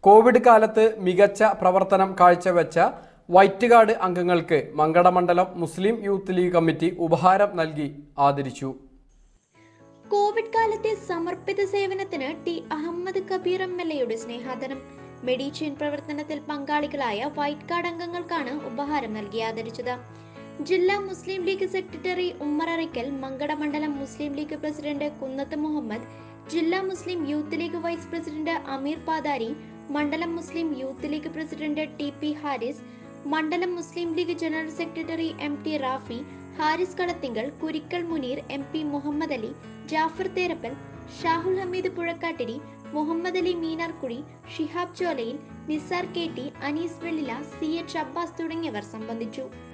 Covid കാലത്ത് മികച്ച പ്രവർത്തനം കാഴ്ചവെച്ച വൈറ്റ് ഗാർഡ് അംഗങ്ങൾക്ക് മങ്കടമണ്ഡലം മുസ്ലിം യൂത്ത് ലീഗ് കമ്മിറ്റി ഉപഹാരം നൽകി ആദരിച്ചു കോവിഡ് കാലത്തെ സമർപ്പിത സേവനത്തിന് T Ahammad Kabeer M L എയുടെ സ്നേഹാദരം മെഡിച്ചെയിൻ പ്രവർത്തനത്തിൽ പങ്കാളികളായ വൈറ്റ് കാർഡ് അംഗങ്ങൾക്കാണ് ഉപഹാരം നൽകി ആദരിച്ചത് ജില്ലാ Muslim League secretary Ummer Arakkal മങ്കടമണ്ഡലം Muslim League president Kunnath Muhammad ജില്ലാ Muslim Youth League vice president Ameer Pathari മണ്ഡലം Muslim Youth League president T P Haris മണ്ഡലം Muslim League general secretary M T Rafi Haris Kalathingal Kurikkal Muneer M P Muhammad Ali Jafar Therappal Shahul Hameed Puzhakkattiri Muhammad Ali Meenarkuzhi Shihab Cholayil Nizar K T Anees Vellila C H Abbas തുടങ്ങിയവർ സംബന്ധിച്ചു